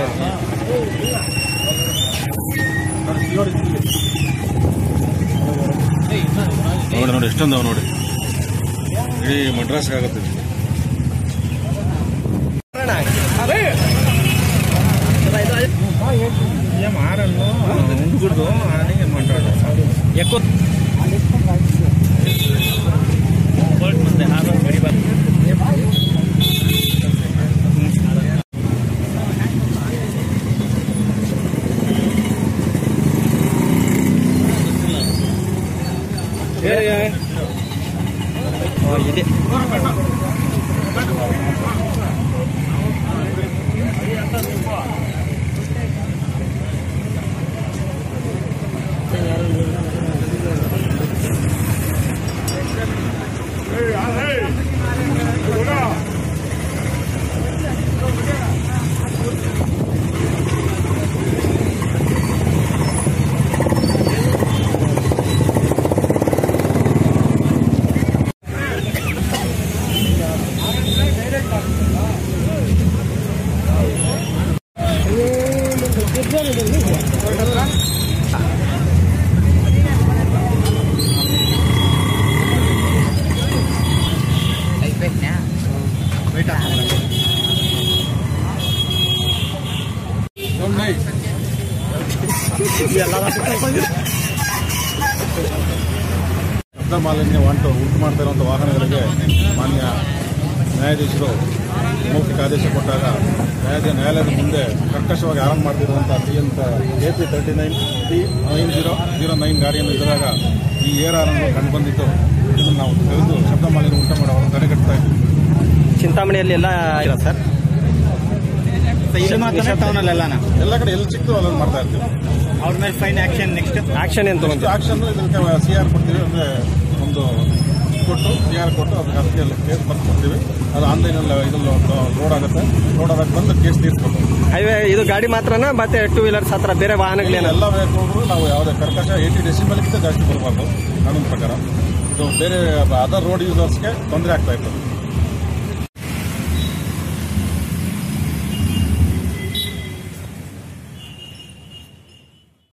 ನೋಡಿ ನೋಡಿ ಎಷ್ಟೊಂದವ ನೋಡಿ ಇಡೀ ಮಡ್ರಾಸ್ಗೆ ಆಗುತ್ತೆ ಇದು. ఎక్కువ ಇದೆ ಶಬ್ದ ಮಾಲಿನ್ಯ ಉಂಟು ಉಂಟು ಮಾಡ್ತಾ ಇರುವಂಥ ವಾಹನಗಳಿಗೆ ಮಾನ್ಯ ನ್ಯಾಯಾಧೀಶರು ಮೌಖಿಕ ಆದೇಶ ಕೊಟ್ಟಾಗ ನ್ಯಾಯಾಧೀಶ ನ್ಯಾಯಾಲಯದ ಮುಂದೆ ಕರ್ಕಶವಾಗಿ ಆರಂಭ ಮಾಡ್ತಿರುವಂಥ ಟಿ ಅಂತ A P thirty nine T nine zero zero nine ಗಾಡಿಯನ್ನು ಇದ್ದಾಗ ಈ ಏರ್ ಆರ್ ಅನ್ನು ಕಂಡುಬಂದಿದ್ದು ಇದನ್ನು ನಾವು ತೆಗೆದು ಶಬ್ದ ಮಾಲಿನ್ಯ ಉಂಟು ಮಾಡಿ ಅವರನ್ನು ತಡೆಗಟ್ತಾ ಇದ್ದೀವಿ ಚಿಂತಾಮಣಿಯಲ್ಲಿ ಎಲ್ಲ ಇರೋ ಸರ್ ಟೌನಲ್ಲೆಲ್ಲನ ಎಲ್ಲ ಕಡೆ ಎಲ್ಲಿ ಸಿಕ್ತು ಅಲ್ಲಲ್ಲಿ ಮಾಡ್ತಾ ಇರ್ತೀವಿ ಅವ್ರ ಮೇಲೆ ಫೈನ್ ಆಕ್ಷನ್ ನೆಕ್ಸ್ಟ್ ಆಕ್ಷನ್ ಏನು ತಗೊಂತೀವಿ ಆಕ್ಷನ್ ಇದಕ್ಕೆ ಸಿ ಆರ್ ಕೊಡ್ತೀವಿ ಅಂದರೆ ಒಂದು ಕೊಟ್ಟು ಸಿ ಆರ್ ಕೊಟ್ಟು ಅದಕ್ಕೆ ಅದಕ್ಕೆ ಕೇಸ್ ಬರ್ಕೊಡ್ತೀವಿ ಅದು ಆನ್ಲೈನಲ್ಲಿ ಇದ್ರಲ್ಲಿ ಲೋಡ್ ಆಗುತ್ತೆ ಲೋಡ್ ಆದಾಗ ಬಂದು ಕೇಸ್ ತೀರ್ಸ್ಕೊಂಡು ಹೈವೇ ಇದು ಗಾಡಿ ಮಾತ್ರನಾ ಮತ್ತೆ ಟೂ ವೀಲರ್ಸ್ ಹತ್ರ ಬೇರೆ ವಾಹನಗಳೇನ ಎಲ್ಲ ವೆಹಿಕಲ್ಗಳು ನಾವು ಯಾವುದೇ ಕರ್ಕಶ ಏಯ್ಟಿ ಡೆಸಿಮಲ್ಗಿಂತ ಜಾಸ್ತಿ ಬರಬಾರ್ದು ಕಾನೂನು ಪ್ರಕಾರ ಇದು ಬೇರೆ ಅದರ್ ರೋಡ್ ಯೂಸರ್ಸ್ಗೆ ತೊಂದರೆ ಆಗ್ತಾ ಇರ್ತದೆ